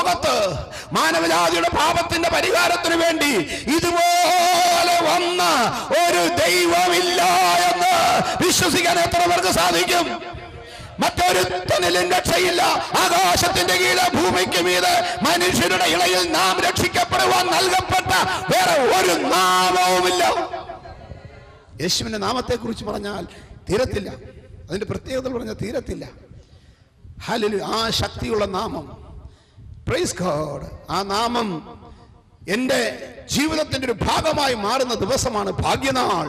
ലോകത്ത് മാനവജാതിയുടെ പാപത്തിന്റെ പരിഹാരത്തിന് വേണ്ടി ഇതുപോലെ വന്ന ഒരു ദൈവമില്ല എന്ന് വിശ്വസിക്കാൻ എത്ര പേർക്ക് സാധിക്കും മറ്റൊരുത്തനിലും രക്ഷയില്ല ആകാശത്തിന്റെ കീഴെ ഭൂമിക്ക് മീതെ മനുഷ്യരുടെ ഇടയിൽ നാം രക്ഷിക്കപ്പെടുവാൻ നൽകപ്പെട്ട വേറെ ഒരു നാമവുമില്ല യേശുവിന്റെ നാമത്തെ കുറിച്ച് പറഞ്ഞാൽ തീരത്തില്ല അതിന്റെ പ്രത്യേകത പറഞ്ഞാൽ തീരത്തില്ല ഹല്ലേലൂയ ആ ശക്തിയുള്ള നാമം പ്രൈസ് ഗോഡ് ആ നാമം എൻ്റെ ജീവിതത്തിന്റെ ഒരു ഭാഗമായി മാറുന്ന ദിവസമാണ് ഭാഗ്യനാൾ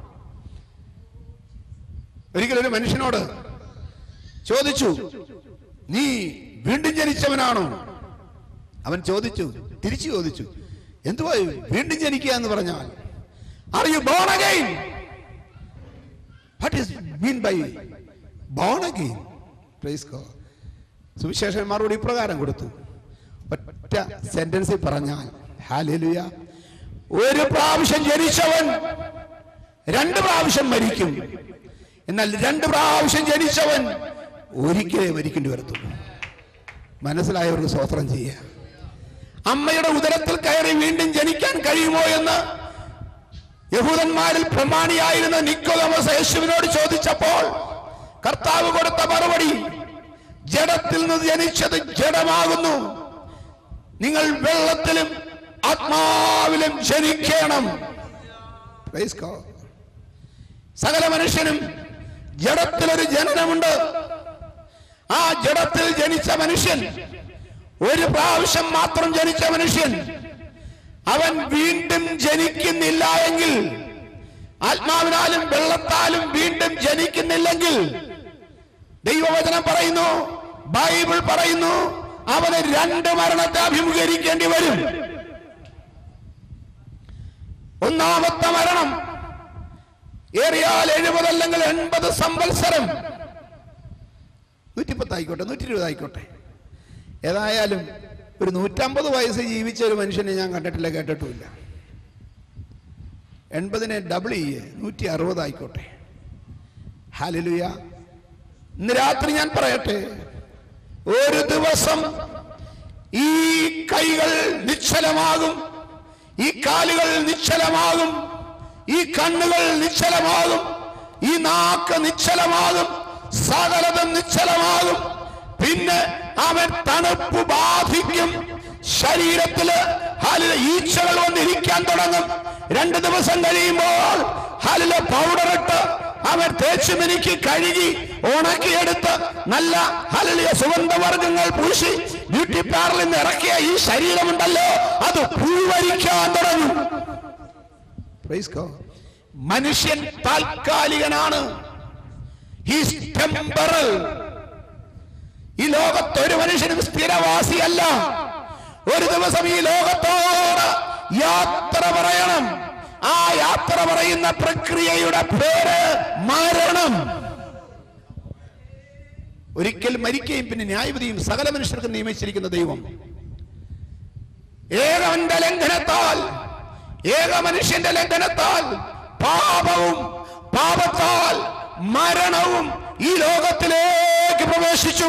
ഒരിക്കലൊരു മനുഷ്യനോട് ചോദിച്ചു നീ വീണ്ടും ജനിച്ചവനാണോ അവൻ ചോദിച്ചു തിരിച്ചു ചോദിച്ചു എന്തുവാ വീണ്ടും ജനിക്കുക എന്ന് പറഞ്ഞാൽ are you born again what is mean by born again praise God സുവിശേഷൻ മറുപടി ഇപ്രകാരം കൊടുത്തു ഒറ്റ സെന്റൻസിൽ പറഞ്ഞാൽ ഹാലേലുയ ഒരു പ്രാവശ്യം ജനിച്ചവൻ രണ്ട് പ്രാവശ്യം മരിക്കും എന്നാൽ രണ്ട് പ്രാവശ്യം ജനിച്ചവൻ ഒരിക്കലേ മരിക്കേണ്ടി വരത്തുള്ളൂ മനസ്സിലായവർക്ക് സ്വോത്രം ചെയ്യുക അമ്മയുടെ ഉദരത്തിൽ കയറി വീണ്ടും ജനിക്കാൻ കഴിയുമോ എന്ന് യഹൂദന്മാരിൽ പ്രമാണിയായിരുന്ന നിക്കോദമസ് യേശുവിനോട് ചോദിച്ചപ്പോൾ കർത്താവ് കൊടുത്ത മറുപടി ജഡത്തിൽ നിന്ന് ജനിച്ചത് ജഡമാകുന്നു നിങ്ങൾ വെള്ളത്തിലും ആത്മാവിലും ജനിക്കണം Praise God. സകല മനുഷ്യനും ജഡത്തിലൊരു ജനനമുണ്ട് ആ ജഡത്തിൽ ജനിച്ച മനുഷ്യൻ ഒരു പ്രാവശ്യം മാത്രം ജനിച്ച മനുഷ്യൻ അവൻ വീണ്ടും ജനിക്കുന്നില്ല എങ്കിൽ ആത്മാവിനാലും വെള്ളത്താലും വീണ്ടും ജനിക്കുന്നില്ലെങ്കിൽ ദൈവവചനം പറയുന്നു ബൈബിൾ പറയുന്നു അവന് രണ്ട് മരണത്തെ അഭിമുഖീകരിക്കേണ്ടി വരും ഒന്നാമത്തെ മരണം ഏറിയാൽ എഴുപത് അല്ലെങ്കിൽ എൺപത് സംവത്സരം നൂറ്റിപ്പത്തായിക്കോട്ടെ നൂറ്റി ഇരുപതായിക്കോട്ടെ ഏതായാലും ഒരു നൂറ്റമ്പത് വയസ്സ് ജീവിച്ച ഒരു മനുഷ്യനെ ഞാൻ കണ്ടിട്ടില്ല കേട്ടിട്ടുമില്ല എൺപതിനെ ഡബിൾ ചെയ്യേ നൂറ്റി അറുപതായിക്കോട്ടെ ഹാലലുയ ഇന്ന് രാത്രി ഞാൻ പറയട്ടെ ഒരു ദിവസം ഈ കൈകൾ നിശ്ചലമാകും ഈ കാലുകൾ നിശ്ചലമാകും ഈ കണ്ണുകൾ നിശ്ചലമാകും ഈ നാക്ക് നിശ്ചലമാകും സകലതും നിശ്ചലമാകും പിന്നെ അവൻ തണുപ്പ് ബാധിക്കും ശരീരത്തില് ഹാലിലെ ഈച്ചകൾ വന്നിരിക്കാൻ തുടങ്ങും രണ്ട് ദിവസം കഴിയുമ്പോൾ ഹാലിലെ പൗഡർ ഇട്ട് അവൻ തേച്ച് മിനുക്കി കഴുകി ഉണക്കിയെടുത്ത് നല്ല ഹലിയ സുഗന്ധവർഗങ്ങൾ പൂശി ബ്യൂട്ടി പാർലറിൽ നിന്ന് ഇറക്കിയ ഈ ശരീരമുണ്ടല്ലോ അത് പൂവരിക്കാൻ തുടങ്ങും Praise God. മനുഷ്യൻ താൽക്കാലികനാണ് He's temporal. ഈ ലോകത്ത് ഒരു മനുഷ്യനും സ്ഥിരവാസിയല്ല ഒരു ദിവസം ഈ ലോകത്തോട് യാത്ര പറയണം ആ യാത്ര പറയുന്ന പ്രക്രിയയുടെ പേര് മരണം ഒരിക്കൽ മരിക്കുകയും പിന്നെ ന്യായവിധിയും സകല മനുഷ്യർക്കും നിയമിച്ചിരിക്കുന്ന ദൈവം ഏകവന്റെ ലംഘനത്താൽ ഏക മനുഷ്യന്റെ ലംഘനത്താൽ പാപവും പാപത്താൽ മരണവും ഈ ലോകത്തിലേക്ക് പ്രവേശിച്ചു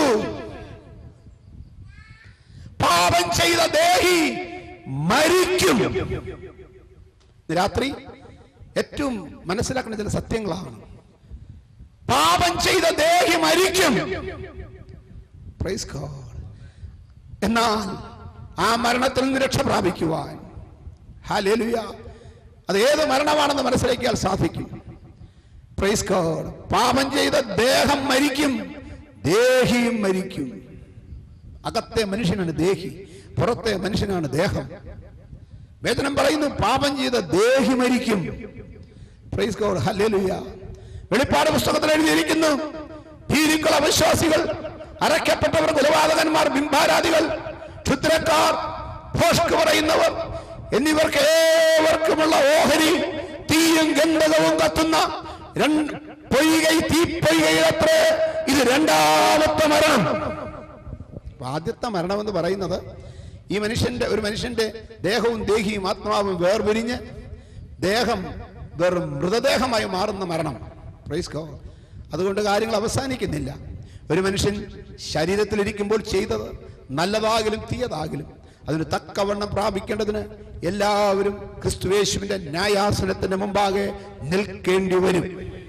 പാപം ചെയ്ത ദേഹി മരിക്കും ഇന്ന് രാത്രി ഏറ്റവും മനസ്സിലാക്കുന്ന ചില സത്യങ്ങളാണ് പാപം ചെയ്ത ദേഹി മരിക്കും Praise God. എന്നാൽ ആ മരണത്തിൽ നിന്ന് രക്ഷ പ്രാപിക്കുവാൻ ഹാലേലുയ അത് ഏത് മരണമാണെന്ന് മനസ്സിലാക്കിയാൽ സാധിക്കും പ്രൈസ് ഗോഡ് പാപം ചെയ്ത ദേഹം മരിക്കും ദേഹിയും മരിക്കും അകത്തെ മനുഷ്യനാണ് ദേഹി പുറത്തെ മനുഷ്യനാണ് ദേഹം വേദനം പറയുന്നു പാപം ചെയ്ത ദേഹി മരിക്കും പ്രൈസ് ഗോഡ് ഹല്ലേലൂയ വെളിപ്പാട് പുസ്തകത്തിൽ എഴുതിയിരിക്കുന്നു ഭീതിക്കുള്ള അവിശ്വാസികൾ അരയ്ക്കപ്പെട്ടവർ കൊലപാതകന്മാർ ബിംബാരാധികൾ ക്ഷുദ്രക്കാർ ഭോഷ്ക്ക് പറയുന്നവർ എന്നിവർക്ക് ഏവർക്കുമുള്ള ഓഹരി തീയും ഗന്ധകവും കത്തുന്ന രണ്ട് പൊയ്കൈ തീപ്പൊയ്കയിലത്രേ ഇത് രണ്ടാമത്തെ മരണം അപ്പൊ ആദ്യത്തെ മരണം എന്ന് പറയുന്നത് ഈ മനുഷ്യന്റെ ഒരു മനുഷ്യന്റെ ദേഹവും ദേഹിയും ആത്മാവും വേർപിരിഞ്ഞ് ദേഹം വെറും മൃതദേഹമായി മാറുന്ന മരണം പ്രൈസ് ഗോ അതുകൊണ്ട് കാര്യങ്ങൾ അവസാനിക്കുന്നില്ല ഒരു മനുഷ്യൻ ശരീരത്തിലിരിക്കുമ്പോൾ ചെയ്തത് നല്ലതാകിലും തീയതാകിലും അതിന് തക്കവണ്ണം പ്രാപിക്കേണ്ടതിന് എല്ലാവരും ക്രിസ്തുവേശുവിന്റെ ന്യായാസനത്തിന് മുമ്പാകെ നിൽക്കേണ്ടി വരും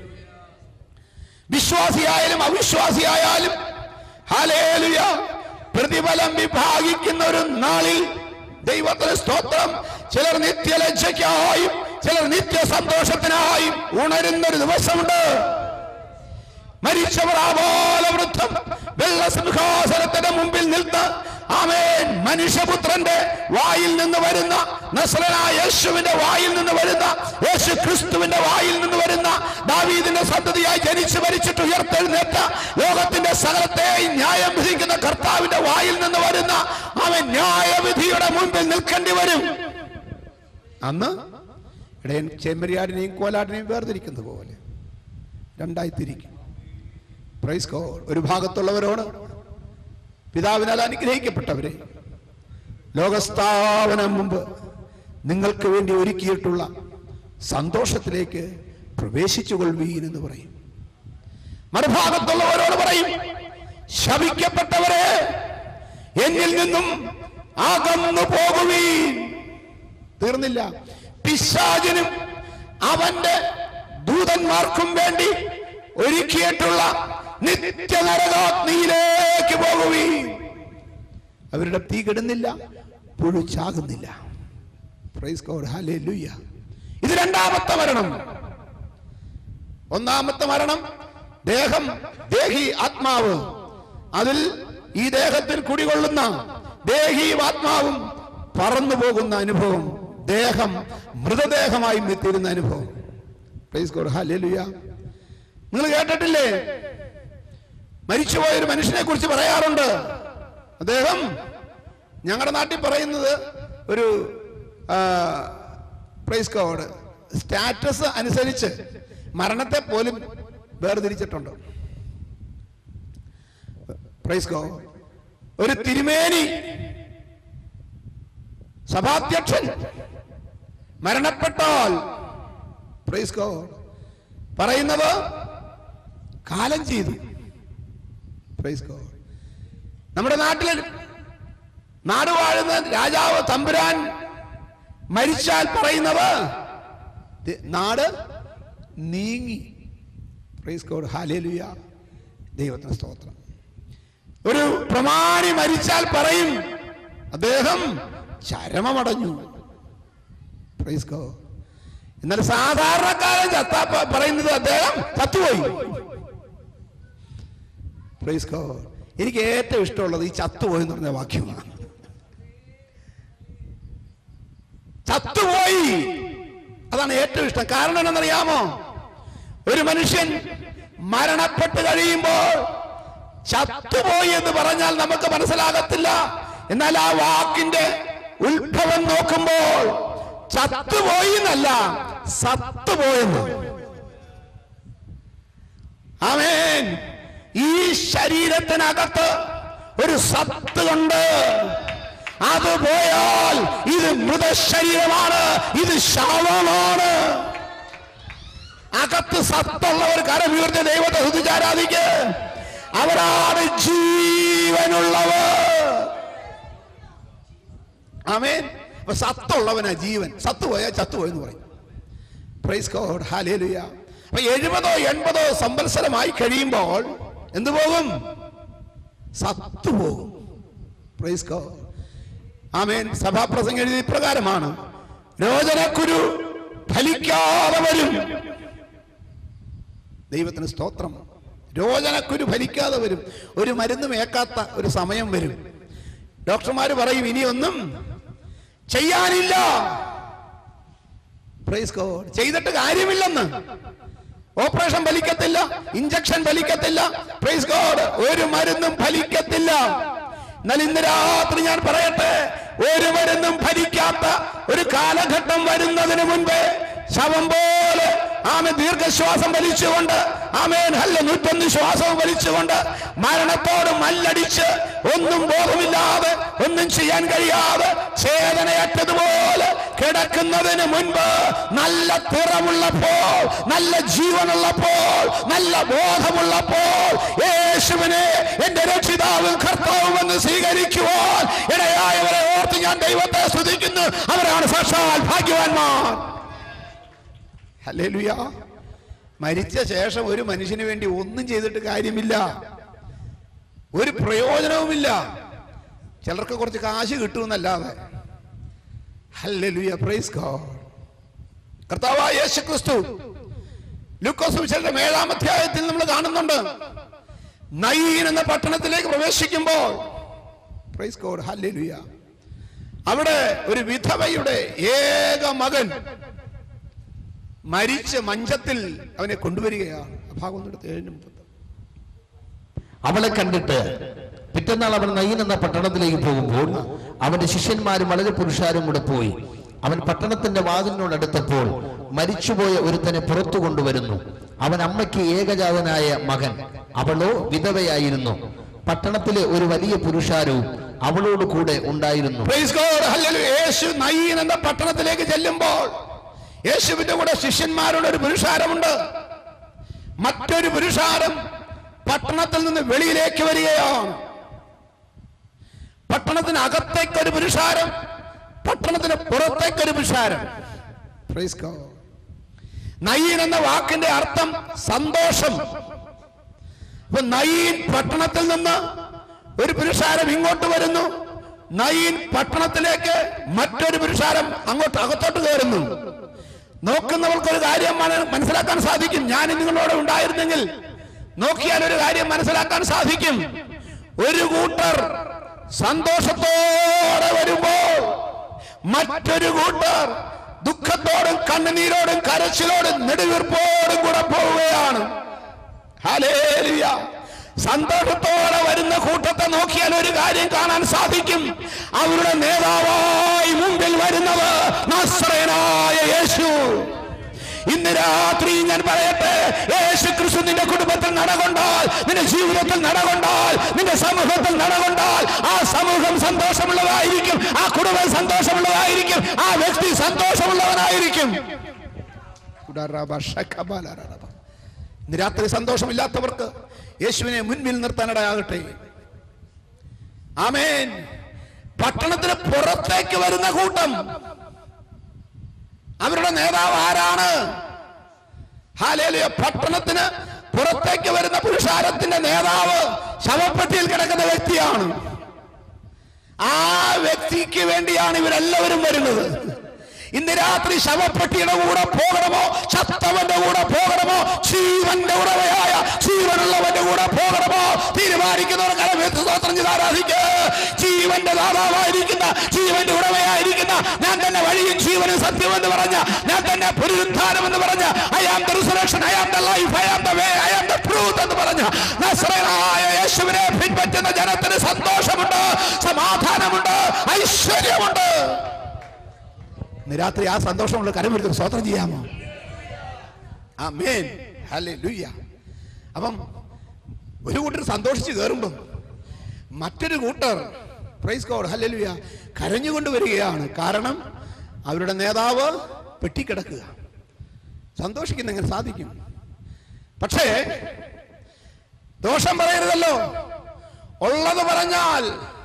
വിശ്വാസിയായാലും അവിശ്വാസിയായാലും ഹല്ലേലൂയ പ്രതിഫലം വിഭാഗിക്കുന്ന ഒരു നാളിൽ ദൈവത്തിന് സ്തോത്രം ചിലർ നിത്യലജ്ജയ്ക്കായും ചിലർ നിത്യ സന്തോഷത്തിനായും ഉണരുന്ന ഒരു ദിവസമുണ്ട് മരിച്ചവർ ആപോലെ വൃദ്ധം വെള്ള സിംഹാസനത്തിന്റെ മുമ്പിൽ നിന്ന് ആമേൻ മനുഷ്യപുത്രന്റെ വായിൽ നിന്ന് വരുന്ന നസ്രനായ യേശുവിന്റെ വായിൽ നിന്ന് വരുന്ന യേശു ക്രിസ്തുവിന്റെ വായിൽ നിന്ന് വരുന്ന ദാവീദിന്റെ സന്തതിയായി ജനിച്ചു മരിച്ചിട്ട് ഉയർത്തെഴുന്നേറ്റ ലോകത്തിന്റെ സകലത്തെയും ന്യായം വിധിക്കുന്ന കർത്താവിന്റെ വായിൽ നിന്ന് വരുന്ന അവൻ ന്യായവിധിയുടെ മുമ്പിൽ നിൽക്കേണ്ടി വരും അന്ന് ഇടയൻ ചെമ്മരിയാടിനെയും കോലാടിനെയും വേർതിരിക്കുന്നത് പോലെ രണ്ടായി തിരിക്കും പ്രൈസ് ഗോഡ് ഒരു ഭാഗത്തുള്ളവരോട് പിതാവിനാൽ അനുഗ്രഹിക്കപ്പെട്ടവരെ ലോകസ്ഥാപനം മുമ്പ് നിങ്ങൾക്ക് വേണ്ടി ഒരുക്കിയിട്ടുള്ള സന്തോഷത്തിലേക്ക് പ്രവേശിച്ചുകൊള്ളുവീൻ എന്ന് പറയും മറുഭാഗത്തുള്ളവരോട് പറയും ശപിക്കപ്പെട്ടവരെ എന്നിൽ നിന്നും അകന്നു പോകുവീൻ തീർന്നില്ല പിശാചിനും അവന്റെ ദൂതന്മാർക്കും വേണ്ടി ഒരുക്കിയിട്ടുള്ള നിത്യനരകാഗ്നിയിലേക്ക് പോകുവീൻ അവരുടെ തീ കെടുന്നില്ല പുഴു ചാകുന്നില്ല പ്രൈസ് ഗോഡ് ഹല്ലേലൂയ ഇത് രണ്ടാമത്തെ മരണം ഒന്നാമത്തെ മരണം ദേഹം ദേഹി ആത്മാവ് അതിൽ ഈ ദേഹത്തിൽ കുടികൊള്ളുന്ന ദേഹിയും ആത്മാവും പറന്നു പോകുന്ന അനുഭവം ദേഹം മൃതദേഹമായി തീരുന്ന അനുഭവം പ്രൈസ് ഗോഡ് ഹല്ലേലൂയ നിങ്ങൾ കേട്ടിട്ടില്ലേ മരിച്ചുപോയ ഒരു മനുഷ്യനെ കുറിച്ച് പറയാറുണ്ട് അദ്ദേഹം ഞങ്ങളുടെ നാട്ടിൽ പറയുന്നത് ഒരു പ്രൈസ് കോഡ് സ്റ്റാറ്റസ് അനുസരിച്ച് മരണത്തെ പോലും വേർതിരിച്ചിട്ടുണ്ട് പ്രൈസ് കോ ഒരു തിരുമേനി സഭാധ്യക്ഷൻ മരണപ്പെട്ടാൽ പ്രൈസ് കോ പറയുന്നത് കാലം ചെയ്തു പ്രൈസ് ഗോഡ് നമ്മുടെ നാട്ടിൽ നാട് വാഴുന്ന രാജാവ് തമ്പുരാൻ മരിച്ചാൽ പറയുന്നത് ദേ- നാട് നീങ്ങി പ്രൈസ് ഗോഡ് ഹാലേലുയ ദൈവത്തിന് സ്തോത്രം ഒരു പ്രമാണി മരിച്ചാൽ പറയും അദ്ദേഹം ചരമമടഞ്ഞു പ്രൈസ് ഗോഡ് എന്നാൽ സാധാരണക്കാരൻ ചത്താ പ- പറയുന്നത് അദ്ദേഹം ചത്തുപോയി പ്രൈസ് ഗോഡ് എനിക്ക് ഏറ്റവും ഇഷ്ടമുള്ളത് ഈ ചത്തുപോയി എന്ന് പറഞ്ഞ വാക്യമാണ് ചത്തുപോയി അതാണ് ഏറ്റവും ഇഷ്ടം കാരണം എന്നറിയാമോ ഒരു മനുഷ്യൻ മരണപ്പെട്ട് കഴിയുമ്പോൾ ചത്തുപോയി എന്ന് പറഞ്ഞാൽ നമുക്ക് മനസ്സിലാകത്തില്ല എന്നാൽ ആ വാക്കിന്റെ ഉത്ഭവം നോക്കുമ്പോൾ ചത്തുപോയി എന്നല്ല സത്തുപോയെന്ന് ആമേൻ ഈ ശരീരത്തിനകത്ത് ഒരു സത്ത് കൊണ്ട് അത് പോയാൽ ഇത് മൃതശരീരമാണ് ഇത് ശവമാണ് അകത്ത് സത്തുള്ളവർ കരവീർന്ന ദൈവത്തെ ഹൃദിച്ചാരാധിക്ക് അവരാണ് ജീവനുള്ളവർ ആമേൻ അപ്പൊ സത്തുള്ളവനാ ജീവൻ സത്ത് പോയാൽ ചത്തുപോയെന്ന് പറയും പ്രൈസ് ഗോഡ് ഹാലേലുയ അപ്പൊ എഴുപതോ എൺപതോ സംവത്സരമായി കഴിയുമ്പോൾ എന്തു പോകും സത്തു പോകും പ്രൈസ് ഗോഡ് ആമേൻ സഭാപ്രസംഗം എഴുതി ഇപ്രകാരമാണ് രോചനക്കുരു ഫലിക്കാതെ വരും ദൈവത്തിന് സ്തോത്രം രോചനക്കുരു ഫലിക്കാതെ വരും ഒരു മരുന്നും ഏക്കാത്ത ഒരു സമയം വരും ഡോക്ടർമാർ പറയും ഇനിയൊന്നും ചെയ്യാനില്ല പ്രൈസ് ഗോഡ് ചെയ്തിട്ട് കാര്യമില്ലെന്ന് ഓപ്പറേഷൻ ഫലിക്കത്തില്ല ഇഞ്ചക്ഷൻ ഫലിക്കത്തില്ല പ്രൈസ് ഗോഡ് ഒരു മരുന്നും ഫലിക്കത്തില്ല എന്നാൽ ഇന്ന് രാത്രി ഞാൻ പറയട്ടെ ഒരു മരുന്നും ഫലിക്കാത്ത ഒരു കാലഘട്ടം വരുന്നതിന് മുൻപേ ശവം പോലെ ആമെ ദീർഘശ്വാസം വലിച്ചുകൊണ്ട് ആമേൻ ഹല്ല നൂറ്റൊന്ന് ശ്വാസവും വലിച്ചുകൊണ്ട് മരണത്തോട് മല്ലടിച്ച് ഒന്നും ബോധമില്ലാതെ ഒന്നും ചെയ്യാൻ കഴിയാതെ ചേതനയറ്റതുപോലെ കിടക്കുന്നതിന് മുൻപ് നല്ല തിറവുള്ളപ്പോൾ നല്ല ജീവനുള്ളപ്പോൾ നല്ല ബോധമുള്ളപ്പോൾ യേശുവിനെ എന്റെ രക്ഷിതാവും കർത്താവും എന്ന് സ്വീകരിക്കുവാൻ ഇടയായവരെ ഓർത്ത് ഞാൻ ദൈവത്തെ സ്തുതിക്കുന്നു അവരാണ് സാക്ഷാൽ ഭാഗ്യവാന്മാർ ഹല്ലേലൂയ മരിച്ച ശേഷം ഒരു മനുഷ്യന് വേണ്ടി ഒന്നും ചെയ്തിട്ട് കാര്യമില്ല ഒരു പ്രയോജനവുമില്ല ചിലർക്ക് കുറച്ച് കാശ് കിട്ടുമെന്നല്ലാതെ ഹല്ലേലൂയ പ്രൈസ് ഗോഡ് കർത്താവായ യേശു ക്രിസ്തു ലൂക്കോസ് വിശേഷം ഏഴാം അധ്യായത്തിൽ നമ്മൾ കാണുന്നുണ്ട് നയീൻ എന്ന പട്ടണത്തിലേക്ക് പ്രവേശിക്കുമ്പോൾ പ്രൈസ് ഗോഡ് ഹല്ലേലൂയ അവിടെ ഒരു വിധവയുടെ ഏക മകൻ മരിച്ച മഞ്ചത്തിൽ അവനെ കൊണ്ടുവരികയാണ് ആ ഭാഗം ഒന്നെടുത്ത് ഏഴിന് മുപ്പത്തി അവളെ കണ്ടിട്ട് പിറ്റന്നാൾ അവൻ നയ്യൻ എന്ന പട്ടണത്തിലേക്ക് പോകുമ്പോൾ അവന്റെ ശിഷ്യന്മാരും വളരെ പുരുഷാരും കൂടെ പോയി അവൻ പട്ടണത്തിന്റെ വാതിലിനോടടുത്തപ്പോൾ മരിച്ചുപോയ ഒരുത്തനെ പുറത്തു കൊണ്ടുവരുന്നു അവൻ അമ്മയ്ക്ക് ഏകജാതനായ മകൻ അവളോ വിധവയായിരുന്നു പട്ടണത്തിലെ ഒരു വലിയ പുരുഷാരവും അവളോട് കൂടെ ഉണ്ടായിരുന്നു Praise God. Hallelujah. യേശു നയീൻ എന്ന പട്ടണത്തിലേക്ക് ചെല്ലുമ്പോൾ യേശുവിന്റെ കൂടെ ശിഷ്യന്മാരുടെ ഒരു പുരുഷാരമുണ്ട് മറ്റൊരു പുരുഷാരം പട്ടണത്തിൽ നിന്ന് വെളിയിലേക്ക് വരികയാണ് പട്ടണത്തിന് അകത്തേക്ക് ഒരു പുരുഷാരം പട്ടണത്തിന് പുറത്തേക്ക് ഒരു പുരുഷാരം Praise God. നയീൻ എന്ന വാക്കിന്റെ അർത്ഥം സന്തോഷം അപ്പൊ നയീൻ പട്ടണത്തിൽ നിന്ന് ഒരു പുരുഷാരം ഇങ്ങോട്ട് വരുന്നു നയീൻ പട്ടണത്തിലേക്ക് മറ്റൊരു പുരുഷാരം അങ്ങോട്ട് അകത്തോട്ട് കയറുന്നു നോക്കുന്നവർക്ക് ഒരു കാര്യം മന- മനസ്സിലാക്കാൻ സാധിക്കും ഞാൻ നിങ്ങളോട് ഉണ്ടായിരുന്നെങ്കിൽ നോക്കിയാൽ ഒരു കാര്യം മനസ്സിലാക്കാൻ സാധിക്കും ഒരു കൂട്ടർ സന്തോഷത്തോടെ വരുമ്പോൾ മറ്റൊരു കൂട്ടർ ദുഃഖത്തോടും കണ്ണുനീരോടും കരച്ചിലോടും നെടുവീർപ്പോടും കൂടെ പോവുകയാണ് ഹല്ലേലൂയ. സന്തോഷത്തോടെ വരുന്ന കൂട്ടത്തെ നോക്കിയാൽ ഒരു കാര്യം കാണാൻ സാധിക്കും അവരുടെ നേതാവായി മുമ്പിൽ വരുന്നത് നസ്രയനായ യേശു ഇന്ന് രാത്രി ഞാൻ പറയട്ടെ യേശു ക്രിസ്തു നിന്റെ കുടുംബത്തിൽ നടകൊണ്ടാൽ നിന്റെ ജീവിതത്തിൽ നടകൊണ്ടാൽ നിന്റെ സമൂഹത്തിൽ നടകൊണ്ടാൽ ആ സമൂഹം സന്തോഷമുള്ളതായിരിക്കും ആ കുടുംബം സന്തോഷമുള്ളതായിരിക്കും ആ വ്യക്തി സന്തോഷമുള്ളവനായിരിക്കും ഇന്ന് രാത്രി സന്തോഷമില്ലാത്തവർക്ക് യേശുവിനെ മുൻപിൽ നിർത്താനിടയാകട്ടെ ആമേൻ പട്ടണത്തിന് പുറത്തേക്ക് വരുന്ന കൂട്ടം അവരുടെ നേതാവ് ആരാണ് ഹാലേലിയ പട്ടണത്തിന് പുറത്തേക്ക് വരുന്ന പുരുഷാരത്തിന്റെ നേതാവ് ശവപ്പെട്ടിയിൽ കിടക്കുന്ന വ്യക്തിയാണ് ആ വ്യക്തിക്ക് വേണ്ടിയാണ് ഇവരെല്ലാവരും വരുന്നത് ഇന്ന് രാത്രി ശവപ്പെട്ടിയുടെ കൂടെ പോകണമോ ചത്തവന്റെ കൂടെ പോകണമോ ജീവന്റെ ഉടമയായ ജീവനുള്ളവന്റെ കൂടെ പോകണമോ തീരുമാനിക്കുന്നവർ കലമെത്ത് സ്തോത്രം ചെയ്ത് ആരാധിക്ക് ജീവന്റെ ദാതാവായിരിക്കുന്ന ജീവന്റെ ഉടമയായിരിക്കുന്ന ഞാൻ തന്നെ വഴിയും ജീവനും സത്യമെന്ന് പറഞ്ഞ ഞാൻ തന്നെ പുനരുദ്ധാനം എന്ന് പറഞ്ഞ I am the resurrection I am the life I am the way I am the truth എന്ന് പറഞ്ഞ നസ്രയനായ യേശുവിനെ പിൻപറ്റുന്ന ജനത്തിന് സന്തോഷമുണ്ട് സമാധാനമുണ്ട് ഐശ്വര്യമുണ്ട് ഇന്ന് രാത്രി ആ സന്തോഷമുള്ള കരമെടുത്ത് സ്വതന്ത്രം ചെയ്യാമോ ആ മേൻ ഹല്ലേലൂയ അപ്പം ഒരു കൂട്ടർ സന്തോഷിച്ച് കയറുമ്പം മറ്റൊരു കൂട്ടർ പ്രൈസ് ഗോഡ് ഹല്ലേലൂയ കരഞ്ഞുകൊണ്ട് വരികയാണ് കാരണം അവരുടെ നേതാവ് പെട്ടിക്കിടക്കുക സന്തോഷിക്കുന്ന എങ്ങനെ സാധിക്കും പക്ഷേ ദോഷം പറയരുതല്ലോ ഉള്ളത് പറഞ്ഞാൽ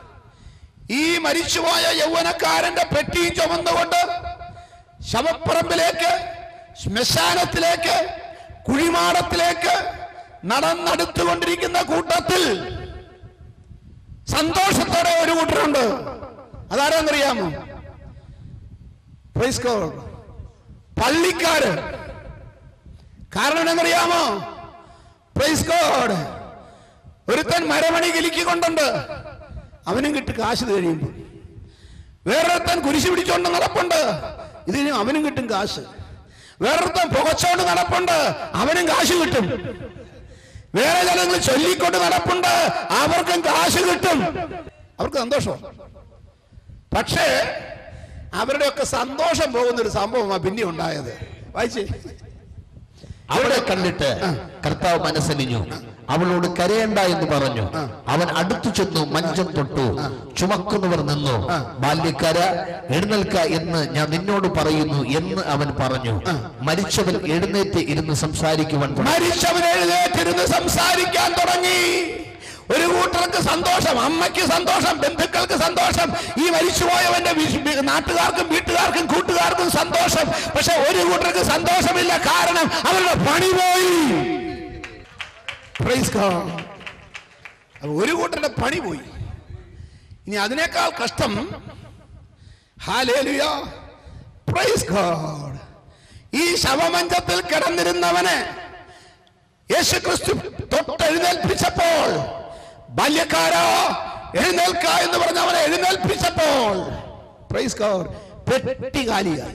ഈ മരിച്ചുപോയ യൗവനക്കാരന്റെ പെട്ടിയും ചുമന്നുകൊണ്ട് ശവപ്പറമ്പിലേക്ക് ശ്മശാനത്തിലേക്ക് കുഴിമാടത്തിലേക്ക് നടന്നെടുത്തുകൊണ്ടിരിക്കുന്ന കൂട്ടത്തിൽ സന്തോഷത്തോടെ ഒരു കൂട്ടരുണ്ട് അതാരാന്നറിയാമോ Praise God. പള്ളിക്കാര് കാരണം എന്നറിയാമോ പ്രൈസ് ഗോഡ് ഒരുത്തൻ മരമണി കിലിക്കൊണ്ടുണ്ട് അവനും കിട്ടും കാശ് ഇത് കഴിയുമ്പോൾ വേറൊരുത്തൻ കുരിശ് പിടിച്ചോണ്ട് നടപ്പുണ്ട് ഇതിനും അവനും കിട്ടും കാശ് വേറൊരുത്തൻ പുകച്ചോണ്ട് നടപ്പുണ്ട് അവനും കാശ് കിട്ടും വേറെ ജനങ്ങൾ ചൊല്ലിക്കൊണ്ട് നടപ്പുണ്ട് അവർക്കും കാശ് കിട്ടും അവർക്ക് സന്തോഷം പക്ഷേ അവരുടെയൊക്കെ സന്തോഷം പോകുന്ന ഒരു സംഭവമാണ് പിന്നെ ഉണ്ടായത് വായിച്ചേ അവളെ കണ്ടിട്ട് കർത്താവ് മനസ്സലിഞ്ഞു അവളോട് കരയണ്ട എന്ന് പറഞ്ഞു അവൻ അടുത്തു ചെന്നു മഞ്ചം തൊട്ടു ചുമക്കുന്നവർ നിന്നു ബാല്യക്കാര എഴുന്നേൽക്ക എന്ന് ഞാൻ നിന്നോട് പറയുന്നു എന്ന് അവൻ പറഞ്ഞു മരിച്ചവൻ എഴുന്നേറ്റ് ഇരുന്ന് സംസാരിക്കുവാൻ തുടങ്ങി. മരിച്ചവൻ എഴുന്നേറ്റിരുന്ന് സംസാരിക്കാൻ തുടങ്ങി ഒരു കൂട്ടർക്ക് സന്തോഷം അമ്മയ്ക്ക് സന്തോഷം ബന്ധുക്കൾക്ക് സന്തോഷം ഈ മരിച്ചുപോയവന്റെ വിശ്- വി- നാട്ടുകാർക്കും വീട്ടുകാർക്കും കൂട്ടുകാർക്കും സന്തോഷം പക്ഷെ ഒരു കൂട്ടർക്ക് സന്തോഷമില്ല കാരണം അവരുടെ പണി പോയി Praise God. അപ്പൊ ഒരു കൂട്ടരുടെ പണി പോയി ഇനി അതിനേക്കാൾ കഷ്ടം ഹാലേലുയ പ്രൈസ് ഗോഡ് ഈ ശവമഞ്ചത്തിൽ കിടന്നിരുന്നവനെ യേശു ക്രിസ്തു തൊട്ടെഴുന്നേൽപ്പിച്ചപ്പോൾ ബാല്യക്കാരോ എഴുന്നേൽക്ക എന്ന് പറഞ്ഞ അവനെ എഴുന്നേൽപ്പിച്ചപ്പോൾ പ്രൈസ് ഗോഡ് പെട്ടി കാലിയായി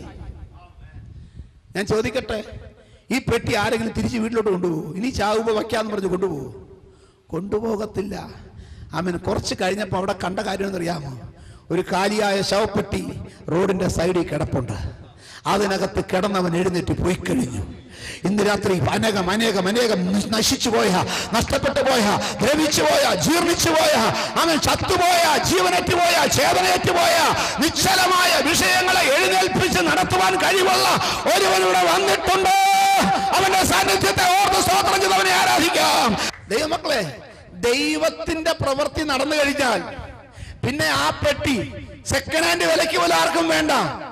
ഞാൻ ചോദിക്കട്ടെ ഈ പെട്ടി ആരെങ്കിലും തിരിച്ച് വീട്ടിലോട്ട് കൊണ്ടുപോകും ഇനി ചാവുമ്പോൾ വയ്ക്കാന്ന് പറഞ്ഞ് കൊണ്ടുപോകും കൊണ്ടുപോകത്തില്ല അവൻ കുറച്ച് കഴിഞ്ഞപ്പോൾ അവിടെ കണ്ട കാര്യം എന്നറിയാമോ ഒരു കാലിയായ ശവപ്പെട്ടി റോഡിന്റെ സൈഡിൽ കിടപ്പുണ്ട് അതിനകത്ത് കിടന്നവൻ എഴുന്നേറ്റ് പോയി കഴിഞ്ഞു ഇന്ന് രാത്രി അനേകം അനേകം അനേകം നശിച്ചു പോയ നഷ്ടപ്പെട്ടു പോയ ദ്രവിച്ചു പോയ ജീർണിച്ചു പോയ അവൻ ചത്തുപോയ ജീവനറ്റ് പോയ ചേതനയറ്റ് പോയ നിശ്ചലമായ വിഷയങ്ങളെ എഴുന്നേൽപ്പിച്ച് നടത്തുവാൻ കഴിവുള്ള ഒരുവനിവിടെ വന്നിട്ടുണ്ട് അവന്റെ സാന്നിധ്യത്തെ ഓർത്ത് സ്തോത്രം ചെയ്തവനെ ആരാധിക്കാം ദൈവമക്കളെ ദൈവത്തിന്റെ പ്രവൃത്തി നടന്നു കഴിഞ്ഞാൽ പിന്നെ ആ പെട്ടി സെക്കൻഡ് ഹാൻഡ് വിലയ്ക്ക് പോലും ആർക്കും വേണ്ട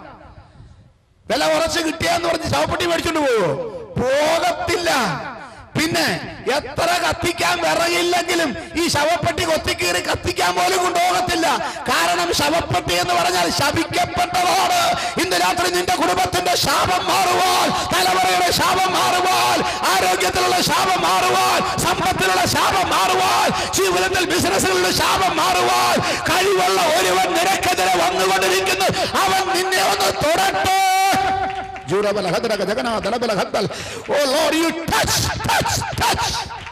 വില കുറച്ച് കിട്ടിയാന്ന് പറഞ്ഞ് ശവപ്പെട്ടി മേടിച്ചോണ്ട് പോവോ പോകത്തില്ല പിന്നെ എത്ര കത്തിക്കാൻ വിറകില്ലെങ്കിലും ഈ ശവപ്പെട്ടി കൊത്തിക്കീറി കത്തിക്കാൻ പോലും കൊണ്ടുപോകത്തില്ല കാരണം ശവപ്പെട്ടി എന്ന് പറഞ്ഞാൽ ശപിക്കപ്പെട്ടതാണ് ഇന്ന് രാത്രി നിന്റെ കുടുംബത്തിന്റെ ശാപം മാറുവാൻ തലമുറയുടെ ശാപം മാറുവാൻ ആരോഗ്യത്തിലുള്ള ശാപം മാറുവാൻ സമ്പത്തിലുള്ള ശാപം മാറുവാൻ ജീവിതത്തിൽ ബിസിനസ്സുകളുടെ ശാപം മാറുവാൻ കഴിവുള്ള ഒരുവൻ നിനക്കെതിരെ വന്നുകൊണ്ടിരിക്കുന്നു അവൻ നിന്നെ ഒന്ന് തുടട്ടെ ജൂറബല ഹദ്രക ജഗനാ ദലബല ഹദ്ദൽ oh Lord you touch touch touch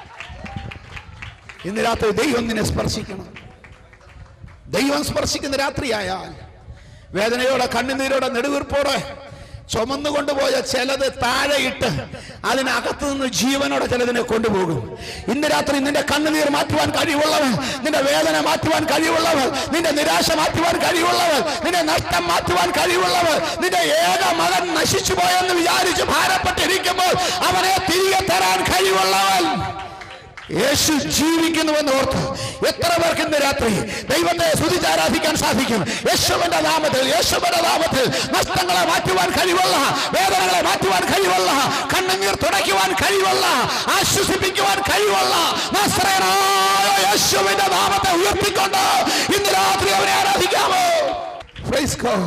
ഇന്ന് രാത്രി ദൈവം നിന്നെ സ്പർശിക്കണം ദൈവം സ്പർശിക്കുന്ന രാത്രിയായാൽ വേദനയോടെ കണ്ണുനീരോടെ നെടുവീർപ്പോടെ ചുമന്നു കൊണ്ടുപോയ ചിലത് താഴെയിട്ട് അതിനകത്തു നിന്ന് ജീവനോടെ ചിലതിനെ കൊണ്ടുപോകും ഇന്ന് രാത്രി നിന്റെ കണ്ണുനീർ മാറ്റുവാൻ കഴിവുള്ളവൻ നിന്റെ വേദന മാറ്റുവാൻ കഴിവുള്ളവൻ നിന്റെ നിരാശ മാറ്റുവാൻ കഴിവുള്ളവൻ നിന്റെ നഷ്ടം മാറ്റുവാൻ കഴിവുള്ളവൻ നിന്റെ ഏക മകൻ നശിച്ചു പോയെന്ന് വിചാരിച്ച് ഭാരപ്പെട്ടിരിക്കുമ്പോൾ അവനെ തിരികെ തരാൻ കഴിവുള്ളവൻ യേശു ജീവിക്കുന്നുവെന്ന് ഓർത്ത് എത്ര പേർക്ക് ഇന്ന് രാത്രി ദൈവത്തെ സ്തുതിച്ച് ആരാധിക്കാൻ സാധിക്കും യേശുവിന്റെ നാമത്തിൽ യേശുവിന്റെ നാമത്തിൽ നഷ്ടങ്ങളെ മാറ്റുവാൻ കഴിവുള്ള വേദനകളെ മാറ്റുവാൻ കഴിവുള്ള കണ്ണുനീർ തുടയ്ക്കുവാൻ കഴിവുള്ള ആശ്വസിപ്പിക്കുവാൻ കഴിവുള്ള നസ്രയനായ യേശുവിന്റെ നാമത്തെ ഉയർത്തിക്കൊണ്ട് ഇന്ന് രാത്രി അവനെ ആരാധിക്കാമോ Praise God.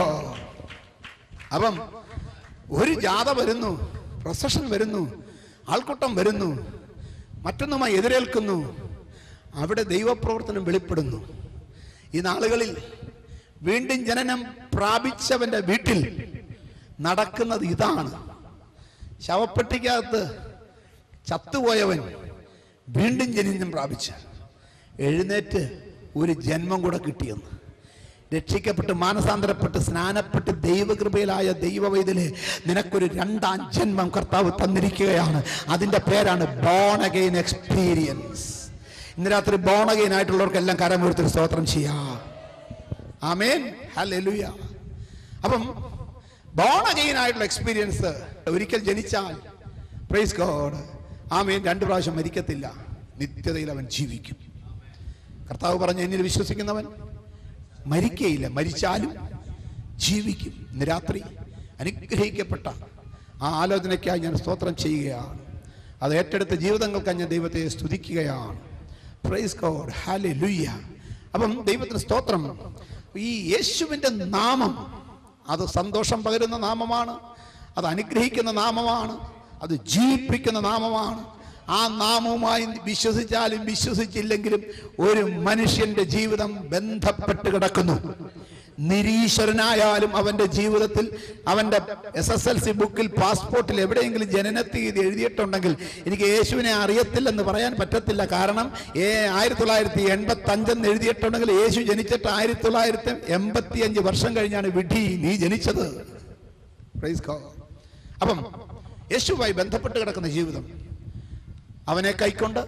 അപ്പം ഒരു ജാഥ വരുന്നു പ്രൊസഷൻ വരുന്നു ആൾക്കൂട്ടം വരുന്നു മറ്റൊന്നുമായി എതിരേൽക്കുന്നു അവിടെ ദൈവപ്രവർത്തനം വെളിപ്പെടുന്നു ഈ നാളുകളിൽ വീണ്ടും ജനനം പ്രാപിച്ചവന്റെ വീട്ടിൽ നടക്കുന്നത് ഇതാണ് ശവപ്പെട്ടിക്കകത്ത് ചത്തുപോയവൻ വീണ്ടും ജനനം പ്രാപിച്ച് എഴുന്നേറ്റ് ഒരു ജന്മം കൂടെ കിട്ടിയെന്ന് രക്ഷിക്കപ്പെട്ട് മാനസാന്തരപ്പെട്ട് സ്നാനപ്പെട്ട് ദൈവകൃപയിലായ ദൈവവൈതല് നിനക്കൊരു രണ്ടാം ജന്മം കർത്താവ് തന്നിരിക്കുകയാണ് അതിൻ്റെ പേരാണ് ബോൺ അഗെയിൻ എക്സ്പീരിയൻസ് ഇന്ന് രാത്രി ബോൺ അഗെയിൻ ആയിട്ടുള്ളവർക്കെല്ലാം കരമുഴുത്തിൽ സ്തോത്രം ചെയ്യാം ആമേൻ ഹല്ലേലൂയ അപ്പം ബോൺ അഗെയിൻ ആയിട്ടുള്ള എക്സ്പീരിയൻസ് ഒരിക്കൽ ജനിച്ചാൽ പ്രൈസ് ഗോഡ് ആമേൻ രണ്ട് പ്രാവശ്യം മരിക്കത്തില്ല നിത്യതയിൽ അവൻ ജീവിക്കും കർത്താവ് പറഞ്ഞ എന്നിൽ വിശ്വസിക്കുന്നവൻ മരിക്കയില്ല മരിച്ചാലും ജീവിക്കും ഇന്ന് രാത്രി അനുഗ്രഹിക്കപ്പെട്ട ആ ആലോചനയ്ക്കായി ഞാൻ സ്തോത്രം ചെയ്യുകയാണ് അത് ഏറ്റെടുത്ത ജീവിതങ്ങൾക്കായി ഞാൻ ദൈവത്തെ സ്തുതിക്കുകയാണ് പ്രൈസ് ഗോഡ് ഹാലെ ലുയ്യ അപ്പം ദൈവത്തിന് സ്തോത്രം ഈ യേശുവിൻ്റെ നാമം അത് സന്തോഷം പകരുന്ന നാമമാണ് അത് അനുഗ്രഹിക്കുന്ന നാമമാണ് അത് ജീവിപ്പിക്കുന്ന നാമമാണ് ആ നാമവുമായി വിശ്വസിച്ചാലും വിശ്വസിച്ചില്ലെങ്കിലും ഒരു മനുഷ്യന്റെ ജീവിതം ബന്ധപ്പെട്ട് കിടക്കുന്നു നിരീശ്വരനായാലും അവന്റെ ജീവിതത്തിൽ അവന്റെ എസ് എസ് എൽ സി ബുക്കിൽ പാസ്പോർട്ടിൽ എവിടെയെങ്കിലും ജനനത്തീയതി എഴുതിയിട്ടുണ്ടെങ്കിൽ എനിക്ക് യേശുവിനെ അറിയത്തില്ലെന്ന് പറയാൻ പറ്റത്തില്ല കാരണം ഏ ആയിരത്തി തൊള്ളായിരത്തി എൺപത്തി അഞ്ചെന്ന് എഴുതിയിട്ടുണ്ടെങ്കിൽ യേശു ജനിച്ചിട്ട് ആയിരത്തി തൊള്ളായിരത്തി എൺപത്തി അഞ്ച് വർഷം കഴിഞ്ഞാണ് വിധി നീ ജനിച്ചത് Praise God. അപ്പം യേശുവുമായി ബന്ധപ്പെട്ട് കിടക്കുന്ന ജീവിതം അവനെ കൈക്കൊണ്ട്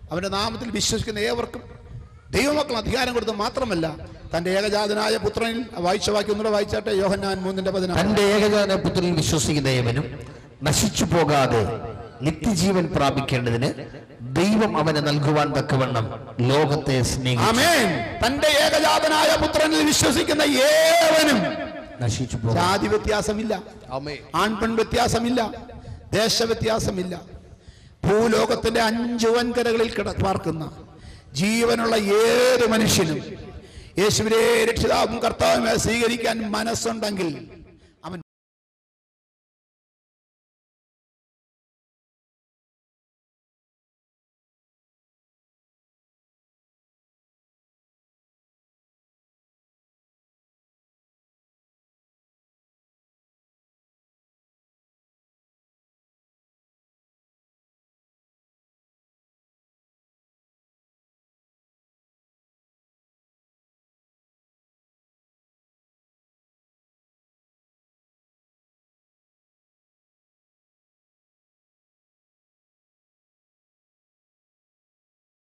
അവന്റെ നാമത്തിൽ വിശ്വസിക്കുന്ന ഏവർക്കും ദൈവമക്കൾ അധികാരം കൊടുത്ത് മാത്രമല്ല തന്റെ ഏകജാതനായ പുത്രനിൽ വായിച്ച വാക്യം ഒന്നുകൂടെ വായിച്ചാട്ടെ യോഹന്നാൻ മൂന്നിന്റെ പതിനാറ് തന്റെ ഏകജാന പുത്രനിൽ വിശ്വസിക്കുന്ന ഏവനും നശിച്ചു പോകാതെ നിത്യജീവൻ പ്രാപിക്കേണ്ടതിന് ദൈവം അവനെ നൽകുവാൻ തക്കവണ്ണം ലോകത്തെ സ്നേഹിച്ചു ആമേൻ തന്റെ ഏകജാതനായ പുത്രനിൽ വിശ്വസിക്കുന്ന ഏവനും നശിച്ചു പോകാതെ ജാതി വ്യത്യാസമില്ല ആൺപെൺ വ്യത്യാസമില്ല ദേശവ്യത്യാസമില്ല ഭൂലോകത്തിന്റെ അഞ്ച് വൻകരകളിൽ കിട പാർക്കുന്ന ജീവനുള്ള ഏത് മനുഷ്യനും യേശുവിനെ രക്ഷിതാവും കർത്താവുമായി സ്വീകരിക്കാൻ മനസ്സുണ്ടെങ്കിൽ